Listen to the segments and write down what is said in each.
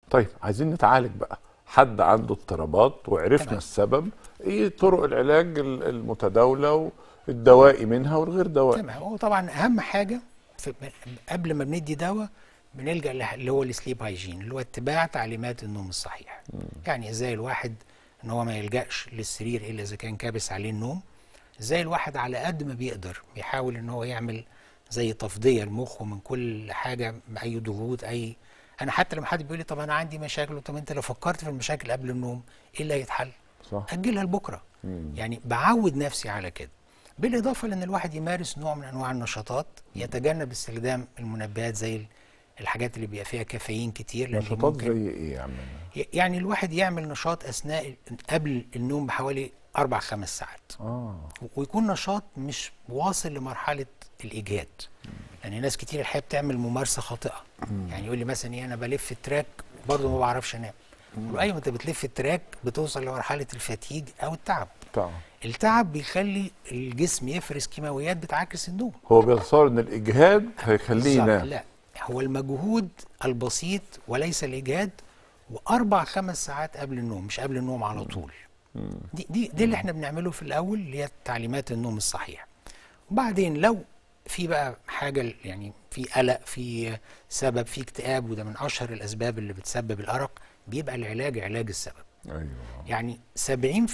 طيب عايزين نتعالج بقى حد عنده اضطرابات وعرفنا تمام. السبب ايه طرق العلاج ال- المتداوله والدوائي منها والغير دوائي تمام هو طبعا اهم حاجه في قبل ما بندي دواء بنلجا لح- اللي هو السليب هايجين اللي هو اتباع تعليمات النوم الصحيح يعني ازاي الواحد ان هو ما يلجاش للسرير الا اذا كان كابس عليه النوم ازاي الواحد على قد ما بيقدر بيحاول ان هو يعمل زي تفضيه لمخه من كل حاجه اي ضغوط اي انا حتى لما حد بيقول لي طب انا عندي مشاكل طب انت لو فكرت في المشاكل قبل النوم ايه اللي هيتحل صح اجلها لبكره يعني بعود نفسي على كده بالاضافه لان الواحد يمارس نوع من انواع النشاطات يتجنب استخدام المنبهات زي ال- الحاجات اللي بيبقى فيها كافيين كتير لان دي نشاطات ممكن زي ايه يا عم ي- يعني الواحد يعمل نشاط اثناء ال- قبل النوم بحوالي اربع خمس ساعات اه و- ويكون نشاط مش واصل لمرحله الاجهاد يعني ناس كتير الحقيقه بتعمل ممارسه خاطئه يعني يقول لي مثلا ايه انا بلف التراك برضه ما بعرفش انام أقول له ايوه انت بتلف التراك بتوصل لمرحله الفتيج او التعب طبعا التعب بيخلي الجسم يفرز كيماويات بتعكس النوم هو بيتصور ان الاجهاد هيخليه بالظبط. ينام لا هو المجهود البسيط وليس الاجهاد واربع خمس ساعات قبل النوم مش قبل النوم على طول دي دي دي اللي احنا بنعمله في الاول اللي هي تعليمات النوم الصحيح وبعدين لو في بقى حاجه يعني في قلق في سبب في اكتئاب وده من اشهر الاسباب اللي بتسبب الارق بيبقى العلاج علاج السبب ايوه يعني 70%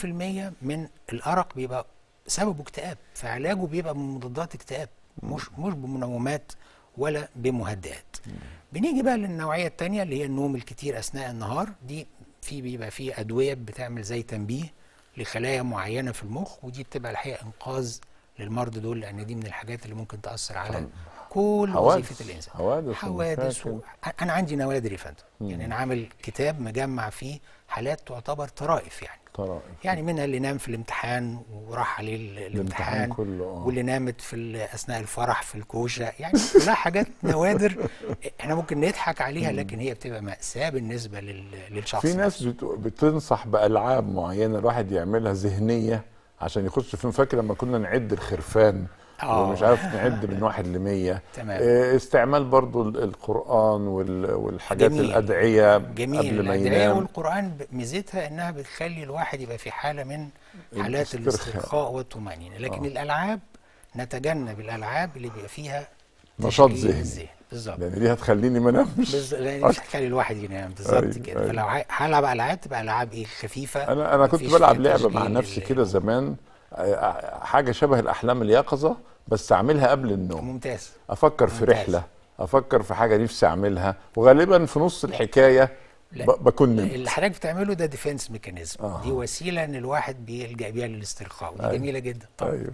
من الارق بيبقى سببه اكتئاب فعلاجه بيبقى بمضادات اكتئاب مش مش بمنومات ولا بمهدئات بنيجي بقى للنوعيه الثانيه اللي هي النوم الكتير اثناء النهار دي في بيبقى في ادويه بتعمل زي تنبيه لخلايا معينه في المخ ودي بتبقى الحقيقه انقاذ للمرضى دول لان دي من الحاجات اللي ممكن تاثر على كل حوادث وظيفه الانسان حوادث حوادث و... ومشاكل. انا عندي نوادر يا فندم يعني انا عامل كتاب مجمع فيه حالات تعتبر طرائف يعني طرائف يعني منها اللي نام في الامتحان وراح عليه ال- الامتحان كله اه واللي نامت في ال- اثناء الفرح في الكوشه يعني كلها حاجات نوادر احنا ممكن نضحك عليها لكن هي بتبقى مأساة بالنسبه لل... للشخص في ناس نفسه. بت- بتنصح بالعاب معينه الواحد يعملها ذهنيه عشان يخش في فاكر لما كنا نعد الخرفان آه. ومش عارف نعد من واحد لمية تمام. آه، استعمال برضو ال- القرآن وال- والحاجات جميل. الأدعية جميل قبل ما الأدعية ينام والقرآن ب- ميزتها إنها بتخلي الواحد يبقى في حالة من حالات الاسترخاء. الاسترخاء والطمأنينة لكن آه. الألعاب نتجنب الألعاب اللي بيبقى فيها نشاط تشغيل ذهني. الذهن بالظبط لأن دي هتخليني ما انامش بز- لان مش هتخلي الواحد ينام بالظبط أيوة، كده أيوة. فلو ع- هلعب العاب تبقى العاب ايه خفيفه أنا أنا كنت مفيش بلعب فيها لعبة مع تشغيل نفسي ال- كده زمان آه، حاجة شبه الأحلام اليقظة بس أعملها قبل النوم ممتاز افكر في ممتاز. رحله افكر في حاجه نفسي اعملها وغالبا في نص الحكايه لا. ب- بكون نمت اللي حضرتك بتعمله ده ديفense ميكانيزم آه. دي وسيله ان الواحد بيلجا بيها للاسترخاء ودي أيوة. جميله جدا طبعا ايوه